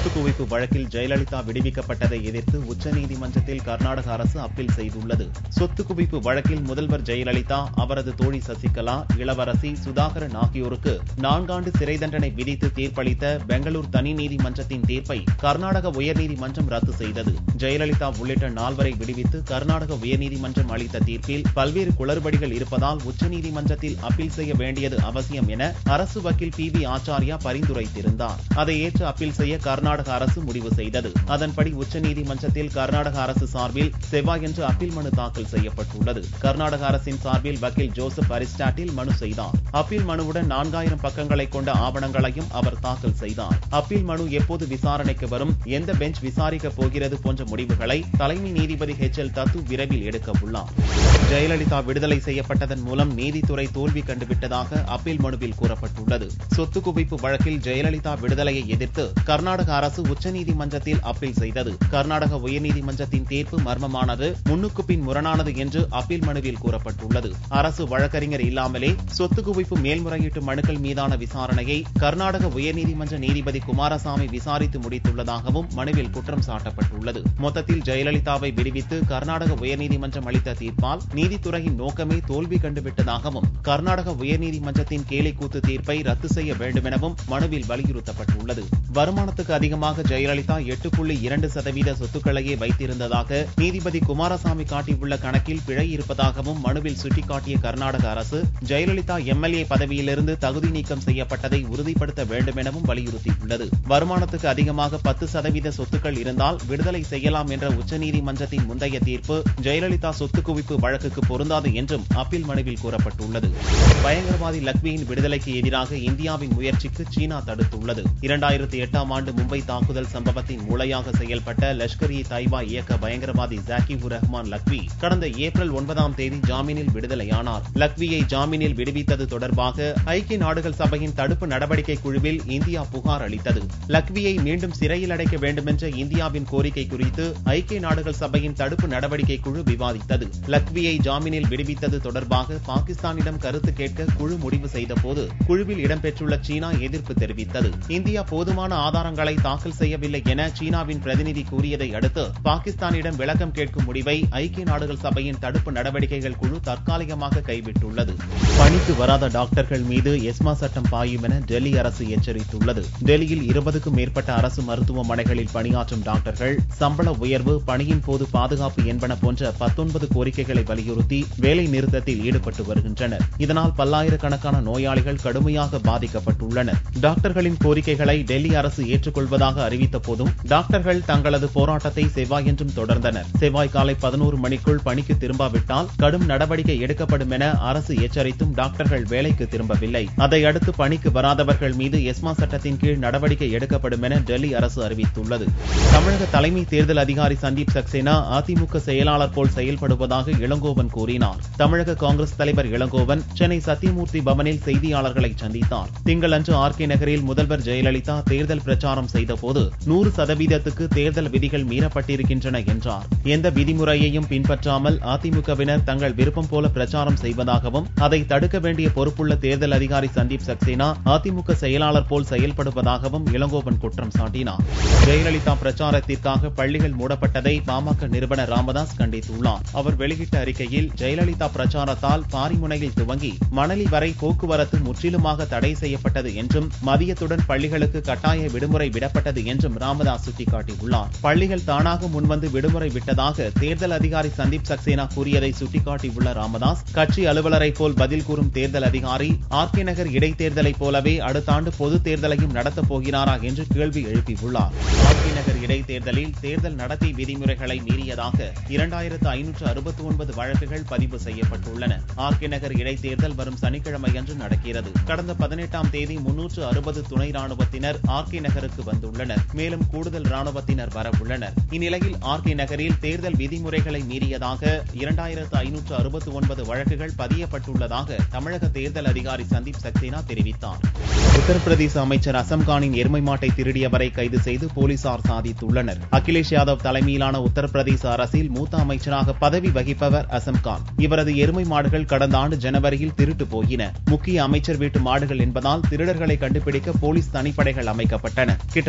சொத்து குவிப்பு வழக்கில் ஜெயலலிதா விடுவிக்கப்பட்டதை எதிர்த்து உச்சநீதிமன்றத்தில் கர்நாடக அரசு அப்பீல் செய்துள்ளது சொத்து குவிப்பு வழக்கில் முதல்வர் ஜெயலலிதா அவரது தோழி சசிகலா இளவரசி சுதாகரன் ஆகியோருக்கு நான்காண்டு சிறை தண்டனை விதித்து தீர்ப்பளித்த பெங்களூர் தனி நீதிமன்றத்தின் தீர்ப்பை கர்நாடக உயர்நீதிமன்றம் ரத்து செய்தது ஜெயலலிதா உள்ளிட்ட நால்வரை விடுவித்து கர்நாடக உயர்நீதிமன்றம் அளித்த தீர்ப்பில் பல்வேறு குளறுபடிகள் இருப்பதால் உச்சநீதிமன்றத்தில் அப்பீல் செய்ய வேண்டியது அவசியம் என அரசு வக்கீல் பி வி ஆச்சாரியா பரிந்துரைத்திருந்தார் அதை ஏற்று அப்பீல் செய்ய கர்நாடக அரசு முடிவு செய்தது அதன்படி உச்சநீதிமன்றத்தில் கர்நாடக அரசு சார்பில் செவ்வாயன்று அப்பீல் மனு தாக்கல் செய்யப்பட்டுள்ளது கர்நாடக அரசின் சார்பில் வக்கீல் ஜோசப் அரிஸ்டாட்டில் மனு செய்தார் அப்பீல் மனுவுடன் நான்காயிரம் பக்கங்களை கொண்ட ஆவணங்களையும் அவர் தாக்கல் செய்தார் அப்பீல் மனு எப்போது விசாரணைக்கு வரும் எந்த பெஞ்ச் விசாரிக்கப் போகிறது போன்ற முடிவுகளை தலைமை நீதிபதி ஹெச் எல் தத்து விரைவில் எடுக்க உள்ளார் ஜெயலலிதா விடுதலை செய்யப்பட்டதன் மூலம் நீதித்துறை தோல்வி கண்டுவிட்டதாக அப்பீல் மனுவில் கூறப்பட்டுள்ளது சொத்து குவிப்பு வழக்கில் ஜெயலலிதா விடுதலையை எதிர்த்து கர்நாடக அரசு உச்சநீதிமன்றத்தில் அப்பீல் செய்தது கர்நாடக உயர்நீதிமன்றத்தின் தீர்ப்பு மர்மமானது முன்னுக்கு பின் முரணானது என்று அப்பீல் மனுவில் கூறப்பட்டுள்ளது அரசு வழக்கறிஞர் இல்லாமலே சொத்து குவிப்பு மேல்முறையீட்டு மனுக்கள் மீதான விசாரணையை கர்நாடக உயர்நீதிமன்ற நீதிபதி குமாரசாமி விசாரித்து முடித்துள்ளதாகவும் மனுவில் குற்றம் சாட்டப்பட்டுள்ளது மொத்தத்தில் ஜெயலலிதாவை விடுவித்து கர்நாடக உயர்நீதிமன்றம் அளித்த தீர்ப்பால் நீதித்துறையின் நோக்கமே தோல்வி கண்டுவிட்டதாகவும் கர்நாடக உயர்நீதிமன்றத்தின் கேலிக்கூத்து தீர்ப்பை ரத்து செய்ய வேண்டுமெனவும் மனுவில் வலியுறுத்தப்பட்டுள்ளது வருமானத்துக்கு அதிகமாக ஜெயலலிதா எட்டு புள்ளி இரண்டு சதவீத சொத்துக்களையே வைத்திருந்ததாக நீதிபதி குமாரசாமி காட்டியுள்ள கணக்கில் பிழை இருப்பதாகவும் மனுவில் சுட்டிக்காட்டிய கர்நாடக அரசு ஜெயலலிதா எம்எல்ஏ பதவியிலிருந்து தகுதி நீக்கம் செய்யப்பட்டதை உறுதிப்படுத்த வேண்டுமெனவும் வலியுறுத்தியுள்ளது வருமானத்துக்கு அதிகமாக பத்து சதவீத சொத்துக்கள் இருந்தால் விடுதலை செய்யலாம் என்ற உச்சநீதிமன்றத்தின் முந்தைய தீர்ப்பு ஜெயலலிதா சொத்து குவிப்பு வழக்குக்கு பொருந்தாது என்றும் அப்பீல் மனுவில் கூறப்பட்டுள்ளது பயங்கரவாதி லக்வியின் விடுதலைக்கு எதிராக இந்தியாவின் முயற்சிக்கு சீனா தடுத்துள்ளது இரண்டாயிரத்தி எட்டாம் ஆண்டு மும்பை தாக்குதல் சம்பவத்தின் மூளையாக செயல்பட்ட லஷ்கர் இ தாய்பா இயக்க பயங்கரவாதி ஜாக்கிபுர் ரஹ்மான் லக்வி கடந்த ஏப்ரல் ஒன்பதாம் தேதி ஜாமீனில் விடுதலையானார் லக்வியை ஜாமீனில் விடுவித்தது தொடர்பாக ஐக்கிய நாடுகள் சபையின் தடுப்பு நடவடிக்கை குழுவில் இந்தியா புகார் அளித்தது லக்வியை மீண்டும் சிறையில் அடைக்க வேண்டுமென்ற இந்தியாவின் கோரிக்கை குறித்து ஐக்கிய நாடுகள் சபையின் தடுப்பு நடவடிக்கை குழு விவாதித்தது லக்வியை ஜாமீனில் விடுவித்தது தொடர்பாக பாகிஸ்தானிடம் கருத்து கேட்க குழு முடிவு செய்தபோது குழுவில் இடம்பெற்றுள்ள சீனா எதிர்ப்பு தெரிவித்தது இந்தியா போதுமான ஆதாரங்களை தாக்கல் செய்யவில்லை என சீனாவின் பிரதிநிதி கூறியதை அடுத்து பாகிஸ்தானிடம் விளக்கம் கேட்கும் முடிவை ஐக்கிய நாடுகள் சபையின் தடுப்பு நடவடிக்கைகள் குழு தற்காலிகமாக கைவிட்டுள்ளது பணிக்கு வராத டாக்டர்கள் மீது எஸ்மா சட்டம் பாயும் என டெல்லி அரசு எச்சரித்துள்ளது டெல்லியில் இருபதுக்கும் மேற்பட்ட அரசு மருத்துவமனைகளில் பணியாற்றும் டாக்டர்கள் சம்பள உயர்வு பணியின் போது பாதுகாப்பு என்பன போன்ற பத்தொன்பது கோரிக்கைகளை வலியுறுத்தி வேலை நிறுத்தத்தில் ஈடுபட்டு வருகின்றனர் இதனால் பல்லாயிரக்கணக்கான நோயாளிகள் கடுமையாக பாதிக்கப்பட்டுள்ளனர் டாக்டர்களின் கோரிக்கைகளை டெல்லி அரசு ஏற்றுக்கொள்வதாக அறிவித்த போதும் டாக்டர்கள் தங்களது போராட்டத்தை செவ்வாயன்றும் தொடர்ந்தனர் செவ்வாய் காலை பதினோரு மணிக்குள் பணிக்கு திரும்பாவிட்டால் கடும் நடவடிக்கை எடுக்கப்படும் என அரசு எச்சரித்தும் டாக்டர்கள் வேலைக்கு திரும்பவில்லை அதையடுத்து பணிக்கு வராதவர்கள் மீது எஸ்மா சட்டத்தின் கீழ் நடவடிக்கை எடுக்கப்படும் என டெல்லி அரசு அறிவித்துள்ளது தமிழக தலைமை தேர்தல் அதிகாரி சந்தீப் சக்சேனா அதிமுக செயலாளர் போல் செயல்படுவதாக இளங்கோவன் கூறினார் தமிழக காங்கிரஸ் தலைவர் இளங்கோவன் சென்னை சத்தியமூர்த்தி பவனில் செய்தியாளர்களை சந்தித்தார் திங்களன்று ஆர் கே நகரில் முதல்வர் ஜெயலலிதா தேர்தல் பிரச்சாரம் செய்தபோது நூறு சதவீதத்துக்கு தேர்தல் விதிகள் மீறப்பட்டிருக்கின்றன என்றார் எந்த விதிமுறையையும் பின்பற்றாமல் அதிமுகவினர் தங்கள் விருப்பம் போல பிரச்சாரம் செய்வதாகவும் அதை தடுக்க வேண்டிய பொறுப்புள்ள தேர்தல் அதிகாரி சந்தீப் சக்சேனா அதிமுக செயலாளர் போல் செயல்படுவதாகவும் இளங்கோவன் குற்றம் சாட்டினார் ஜெயலலிதா பிரச்சாரத்திற்காக பள்ளிகள் மூடப்பட்டதை பாமக நிறுவனர் ராமதாஸ் கண்டித்துள்ளார் அவர் வெளியிட்ட அறிக்கையில் ஜெயலலிதா பிரச்சாரத்தால் பாரிமுனையில் துவங்கி மணலி வரை போக்குவரத்து முற்றிலுமாக தடை செய்யப்பட்டது என்றும் மதியத்துடன் பள்ளிகளுக்கு கட்டாய விடுமுறை விடப்பட்டது என்றும் ராமதாஸ் சுட்டிக்காட்டியுள்ளார் பள்ளிகள் தானாக முன்வந்து விடுமுறை விட்டதாக தேர்தல் அதிகாரி சந்தீப் சக்சேனா கூறியதை சுட்டிக்காட்டியுள்ள ராமதாஸ் கட்சி அலுவலரை போல் பதில் கூறும் தேர்தல் அதிகாரி ஆர் கே நகர் இடைத்தேர்தலைப் போலவே அடுத்த ஆண்டு பொதுத் தேர்தலையும் நடத்தப் போகிறாரா என்று கேள்வி எழுப்பியுள்ளார் ஆர் கே நகர் இடைத்தேர்தலில் தேர்தல் நடத்தை விதிமுறைகளை மீறியதாக இரண்டாயிரத்து ஐநூற்று அறுபத்தி ஒன்பது வழக்குகள் பதிவு செய்யப்பட்டுள்ளன ஆர் கே நகர் இடைத்தேர்தல் வரும் சனிக்கிழமை அன்று நடக்கிறது கடந்த பதினெட்டாம் தேதி முன்னூற்று அறுபது துணை ராணுவத்தினர் ஆர் கே நகருக்கு வந்துள்ளனர் மேலும் கூடுதல் ராணுவத்தினர் வரவுள்ளனர் இந்நிலையில் ஆர் கே நகரில் தேர்தல் விதிமுறைகளை மீறியதாக இரண்டாயிரத்து ஐநூற்று அறுபத்தி ஒன்பது வழக்குகள் பதியப்பட்டுள்ளதாக தமிழக தேர்தல் அதிகாரி சந்தீப் சக்சேனா தெரிவித்தார் உத்தரப்பிரதேச அமைச்சர் அசம்கானின் எருமை மாட்டை திருடியவரை கைது செய்து போலீசார் சாதித்துள்ளனர் அகிலேஷ் யாதவ் தலைமையிலான உத்தரப்பிரதேச அரசில் மூத்த அமைச்சராக பதவி வகிப்பவர் அசம்கான் இவரது எருமை மாடுகள் கடந்த ஆண்டு ஜனவரியில் திருட்டு போயின முக்கிய அமைச்சர் வீட்டு மாடுகள் என்பதால் திருடர்களை கண்டுபிடிக்க போலீஸ் தனிப்படைகள் அமைக்கப்பட்டன கிட்டத்தட்ட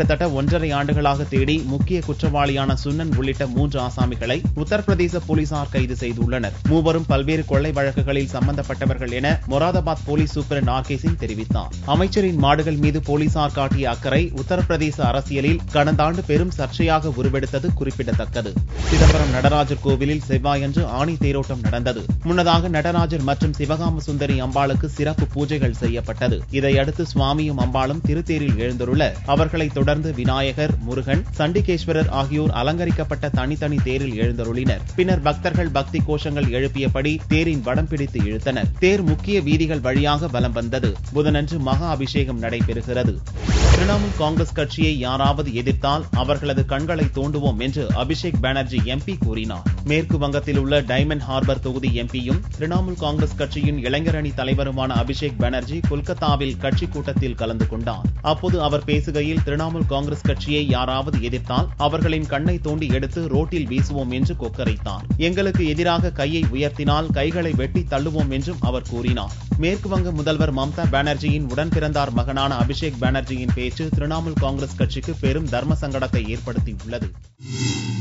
கிட்டத்தட்ட ஒன்றரை ஆண்டுகளாக தேடி முக்கிய குற்றவாளியான சுன்னன் உள்ளிட்ட மூன்று ஆசாமிகளை உத்தரப்பிரதேச போலீசார் கைது செய்துள்ளனர் மூவரும் பல்வேறு கொள்ளை வழக்குகளில் சம்பந்தப்பட்டவர்கள் என Moradabad police superintendent R K Singh தெரிவித்தார் அமைச்சரின் மாடுகள் மீது போலீசார் காட்டிய அக்கறை உத்தரப்பிரதேச அரசியலில் கடந்த ஆண்டு பெரும் சர்ச்சையாக உருவெடுத்தது குறிப்பிடத்தக்கது சிதம்பரம் நடராஜர் கோவிலில் செவ்வாயன்று ஆணி தேரோட்டம் நடந்தது முன்னதாக நடராஜர் மற்றும் சிவகாம சுந்தரி அம்பாளுக்கு சிறப்பு பூஜைகள் செய்யப்பட்டது இதையடுத்து சுவாமியும் அம்பாளும் திருத்தேரில் எழுந்துள்ள அவர்களைத் தொடர்ந்து விநாயகர் முருகன் சண்டிகேஸ்வரர் ஆகியோர் அலங்கரிக்கப்பட்ட தனித்தனி தேரில் எழுந்தருளினர் பின்னர் பக்தர்கள் பக்தி கோஷங்கள் எழுப்பியபடி தேரின் வடம் பிடித்து இழுத்தனர் தேர் முக்கிய வீதிகள் வழியாக வலம் வந்தது புதனன்று மகா அபிஷேகம் நடைபெறுகிறது திரிணாமுல் காங்கிரஸ் கட்சியை யாராவது எதிர்த்தால் அவர்களது கண்களை தோண்டுவோம் என்று அபிஷேக் பானர்ஜி எம்பி கூறினார் மேற்கு வங்கத்தில் உள்ள டைமண்ட் ஹார்பர் தொகுதி எம்பியும் திரிணாமுல் காங்கிரஸ் கட்சியின் இளைஞரணி தலைவருமான அபிஷேக் பானர்ஜி கொல்கத்தாவில் கட்சி கூட்டத்தில் கலந்து கொண்டார் அப்போது அவர் பேசுகையில் திரிணாமுல் காங்கிரஸ் கட்சியை யாராவது எதிர்த்தால் அவர்களின் கண்ணை தோண்டி எடுத்து ரோட்டில் வீசுவோம் என்று கொக்கரைத்தார் எங்களுக்கு எதிராக கையை உயர்த்தினால் கைகளை வெட்டி தள்ளுவோம் என்றும் அவர் கூறினார் மேற்கு வங்க முதல்வர் மம்தா பானர்ஜியின் உடன் பிறந்தார் மகனான அபிஷேக் பானர்ஜியின் பேச்சு திரிணாமுல் காங்கிரஸ் கட்சிக்கு பெரும் தர்ம சங்கடத்தை ஏற்படுத்தியுள்ளது